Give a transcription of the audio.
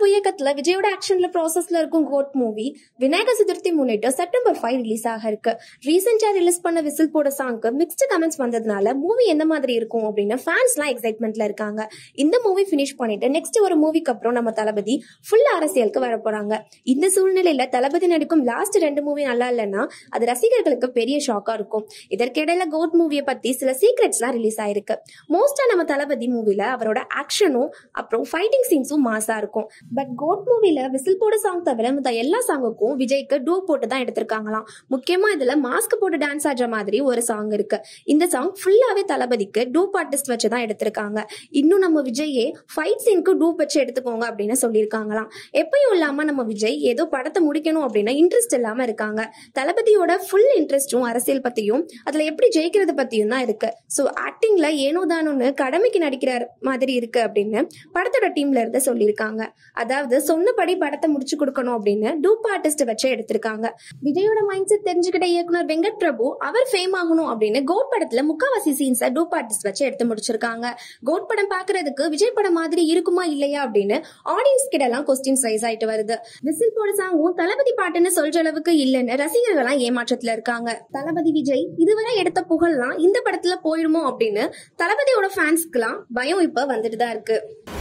பிரபு இயக்கத்துல விஜயோட ஆக்ஷன்ல ப்ராசஸ்ல இருக்கும் கோட் மூவி விநாயகர் சதுர்த்தி முன்னிட்டு செப்டம்பர் ஃபைவ் ரிலீஸ் ஆக இருக்கு ரீசெண்டா ரிலீஸ் பண்ண விசில் போட சாங்க்கு மிக்ஸ்டு கமெண்ட்ஸ் வந்ததுனால மூவி எந்த மாதிரி இருக்கும் அப்படின்னு ஃபேன்ஸ்லாம் எக்ஸைட்மெண்ட்ல இருக்காங்க இந்த மூவி ஃபினிஷ் பண்ணிட்டு நெக்ஸ்ட் ஒரு மூவிக்கு அப்புறம் நம்ம தளபதி ஃபுல் அரசியலுக்கு வர போறாங்க இந்த சூழ்நிலையில தளபதி நடிக்கும் லாஸ்ட் ரெண்டு மூவி நல்லா இல்லைன்னா அது ரசிகர்களுக்கு பெரிய ஷாக்கா இருக்கும் இதற்கிடையில கோட் மூவியை பத்தி சில சீக்ரெட்ஸ்லாம் ரிலீஸ் ஆயிருக்கு மோஸ்டா நம்ம தளபதி மூவில அவரோட ஆக்ஷனும் அப்புறம் ஃபைட்டிங் சீன்ஸும் மாசா இருக்கும் பட் கோட் மூவில விசில் போட சாங் தவிர மத்த எல்லா சாங்குக்கும் விஜய்க்கு டூ போட்டு தான் எடுத்திருக்காங்களாம் முக்கியமா இதுல மாஸ்க் போட்டு டான்ஸ் ஆடுற மாதிரி ஒரு சாங் இருக்கு இந்த சாங் ஃபுல்லாவே தளபதிக்கு டூப் ஆர்டிஸ்ட் வச்சு தான் எடுத்திருக்காங்க இன்னும் நம்ம விஜயே ஃபைட் சீனுக்கு டூப் வச்சு எடுத்துக்கோங்க அப்படின்னு சொல்லியிருக்காங்களாம் எப்பயும் இல்லாம நம்ம விஜய் ஏதோ படத்தை முடிக்கணும் அப்படின்னு இன்ட்ரெஸ்ட் இல்லாம இருக்காங்க தளபதியோட ஃபுல் இன்ட்ரெஸ்டும் அரசியல் பத்தியும் அதுல எப்படி ஜெயிக்கிறது பத்தியும் தான் இருக்கு ஸோ ஆக்டிங்ல ஏனோ தானோன்னு கடமைக்கு நடிக்கிற மாதிரி இருக்கு அப்படின்னு படத்தோட டீம்ல இருந்து சொல்லியிருக்காங்க அதாவது சொன்னபடி படத்தை முடிச்சு கொடுக்கணும் அப்படின்னு டூப் ஆர்டிஸ்ட் வச்சு எடுத்திருக்காங்க விஜயோட மைண்ட் செட் தெரிஞ்சுக்கிட்ட இயக்குனர் வெங்கட் பிரபு அவர் ஃபேம் ஆகணும் அப்படின்னு கோட் படத்துல முக்காவாசி சீன்ஸை டூப் ஆர்டிஸ்ட் வச்சு எடுத்து முடிச்சிருக்காங்க கோட் படம் பாக்குறதுக்கு விஜய் படம் மாதிரி இருக்குமா இல்லையா அப்படின்னு ஆடியன்ஸ் கிட்ட எல்லாம் கொஸ்டின்ஸ் ரைஸ் ஆயிட்டு வருது விசில் போட சாங்கும் தளபதி பாட்டுன்னு சொல்ற அளவுக்கு இல்லைன்னு ரசிகர்கள்லாம் ஏமாற்றத்துல இருக்காங்க தளபதி விஜய் இதுவரை எடுத்த புகழ்லாம் இந்த படத்துல போயிடுமோ அப்படின்னு தளபதியோட ஃபேன்ஸ்க்குலாம் பயம் இப்ப வந்துட்டு தான் இருக்கு